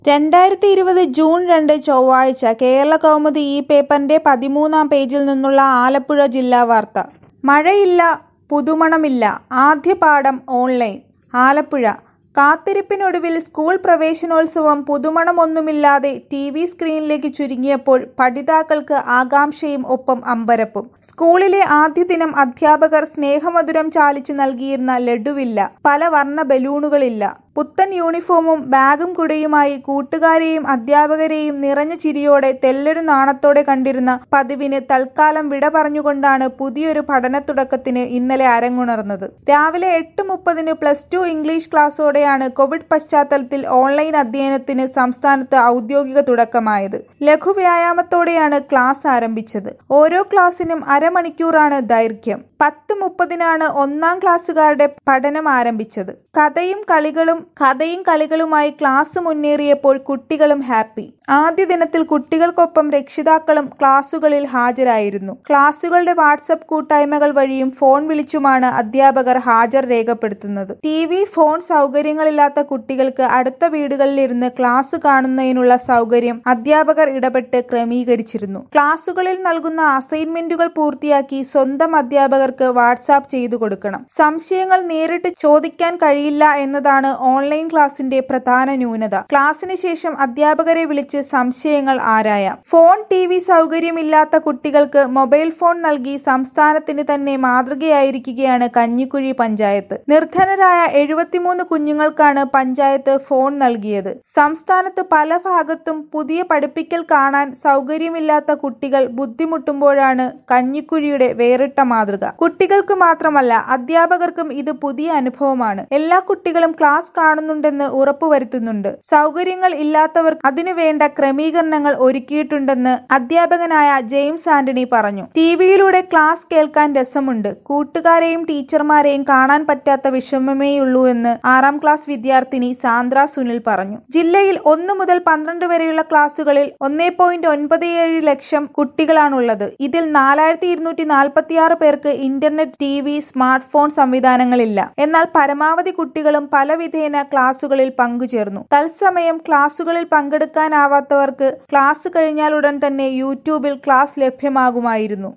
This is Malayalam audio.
രണ്ടായിരത്തി ഇരുപത് ജൂൺ രണ്ട് ചൊവ്വാഴ്ച കേരളകൗമുദി ഈ പേപ്പറിന്റെ പതിമൂന്നാം പേജിൽ നിന്നുള്ള ആലപ്പുഴ ജില്ലാ വാർത്ത മഴയില്ല പുതുമണമില്ല ആദ്യപാഠം ഓൺലൈൻ ആലപ്പുഴ കാത്തിരിപ്പിനൊടുവിൽ സ്കൂൾ പ്രവേശനോത്സവം പുതുമണമൊന്നുമില്ലാതെ ടി വി സ്ക്രീനിലേക്ക് ചുരുങ്ങിയപ്പോൾ പഠിതാക്കൾക്ക് ആകാംക്ഷയും ഒപ്പം അമ്പരപ്പും സ്കൂളിലെ ആദ്യ ദിനം അധ്യാപകർ സ്നേഹമധുരം ചാലിച്ച് നൽകിയിരുന്ന ലഡുവില്ല പല വർണ്ണ ബലൂണുകളില്ല പുത്തൻ യൂണിഫോമും ബാഗും കുടയുമായി കൂട്ടുകാരെയും അധ്യാപകരെയും നിറഞ്ഞ ചിരിയോടെ തെല്ലൊരു നാണത്തോടെ കണ്ടിരുന്ന പതിവിന് തൽക്കാലം വിട പറഞ്ഞുകൊണ്ടാണ് പുതിയൊരു പഠനത്തുടക്കത്തിന് ഇന്നലെ അരങ്ങുണർന്നത് രാവിലെ എട്ട് മുപ്പതിന് പ്ലസ് ടു ഇംഗ്ലീഷ് ക്ലാസ്സോടെയാണ് കോവിഡ് പശ്ചാത്തലത്തിൽ ഓൺലൈൻ അധ്യയനത്തിന് സംസ്ഥാനത്ത് ഔദ്യോഗിക തുടക്കമായത് ലഘുവ്യായാമത്തോടെയാണ് ക്ലാസ് ആരംഭിച്ചത് ഓരോ ക്ലാസ്സിനും അരമണിക്കൂറാണ് ദൈർഘ്യം പത്ത് മുപ്പതിനാണ് ഒന്നാം ക്ലാസ്സുകാരുടെ പഠനം ആരംഭിച്ചത് കഥയും കളികളും കഥയും കളികളുമായി ക്ലാസ് മുന്നേറിയപ്പോൾ കുട്ടികളും ഹാപ്പി ആദ്യ ദിനത്തിൽ കുട്ടികൾക്കൊപ്പം രക്ഷിതാക്കളും ക്ലാസുകളിൽ ഹാജരായിരുന്നു ക്ലാസുകളുടെ വാട്സപ്പ് കൂട്ടായ്മകൾ വഴിയും ഫോൺ വിളിച്ചുമാണ് അധ്യാപകർ ഹാജർ രേഖപ്പെടുത്തുന്നത് ടി വി ഫോൺ സൗകര്യങ്ങളില്ലാത്ത കുട്ടികൾക്ക് അടുത്ത വീടുകളിലിരുന്ന് ക്ലാസ് കാണുന്നതിനുള്ള സൗകര്യം അധ്യാപകർ ഇടപെട്ട് ക്രമീകരിച്ചിരുന്നു ക്ലാസുകളിൽ നൽകുന്ന അസൈൻമെന്റുകൾ പൂർത്തിയാക്കി സ്വന്തം അധ്യാപകർക്ക് വാട്സാപ്പ് ചെയ്തു കൊടുക്കണം സംശയങ്ങൾ നേരിട്ട് ചോദിക്കാൻ കഴിയില്ല എന്നതാണ് ഓൺലൈൻ ക്ലാസിന്റെ പ്രധാന ന്യൂനത ക്ലാസ്സിന് ശേഷം അധ്യാപകരെ വിളിച്ച് സംശയങ്ങൾ ആരായാം ഫോൺ ടി വി സൗകര്യമില്ലാത്ത കുട്ടികൾക്ക് മൊബൈൽ ഫോൺ നൽകി സംസ്ഥാനത്തിന് തന്നെ മാതൃകയായിരിക്കുകയാണ് കഞ്ഞിക്കുഴി പഞ്ചായത്ത് നിർധനരായ എഴുപത്തിമൂന്ന് കുഞ്ഞുങ്ങൾക്കാണ് പഞ്ചായത്ത് ഫോൺ നൽകിയത് സംസ്ഥാനത്ത് പല ഭാഗത്തും പുതിയ പഠിപ്പിക്കൽ കാണാൻ സൗകര്യമില്ലാത്ത കുട്ടികൾ ബുദ്ധിമുട്ടുമ്പോഴാണ് കഞ്ഞിക്കുഴിയുടെ വേറിട്ട മാതൃക കുട്ടികൾക്ക് മാത്രമല്ല അധ്യാപകർക്കും ഇത് പുതിയ അനുഭവമാണ് എല്ലാ കുട്ടികളും ക്ലാസ് കാണുന്നുണ്ടെന്ന് ഉറപ്പുവരുത്തുന്നുണ്ട് സൗകര്യങ്ങൾ ഇല്ലാത്തവർ അതിനുവേണ്ട ക്രമീകരണങ്ങൾ ഒരുക്കിയിട്ടുണ്ടെന്ന് അധ്യാപകനായ ജെയിംസ് ആന്റണി പറഞ്ഞു ടിവിയിലൂടെ ക്ലാസ് കേൾക്കാൻ രസമുണ്ട് കൂട്ടുകാരെയും ടീച്ചർമാരെയും കാണാൻ പറ്റാത്ത വിഷമമേയുള്ളൂ എന്ന് ആറാം ക്ലാസ് വിദ്യാർത്ഥിനി സാന്ദ്ര സുനിൽ പറഞ്ഞു ജില്ലയിൽ ഒന്ന് മുതൽ പന്ത്രണ്ട് വരെയുള്ള ക്ലാസുകളിൽ ഒന്നേ പോയിന്റ് ഒൻപത് ഏഴ് ലക്ഷം കുട്ടികളാണുള്ളത് ഇതിൽ നാലായിരത്തി ഇരുന്നൂറ്റി നാൽപ്പത്തിയാറ് പേർക്ക് internet T V smart phone സംവിധാനങ്ങളില്ല എന്നാൽ പരമാവധി കുട്ടികളും പലവിധേന ക്ലാസുകളിൽ പങ്കുചേർന്നു തത്സമയം ക്ലാസുകളിൽ പങ്കെടുക്കാനാവാത്തവർക്ക് ക്ലാസ് കഴിഞ്ഞാലുടൻ തന്നെ യൂട്യൂബിൽ ക്ലാസ് ലഭ്യമാകുമായിരുന്നു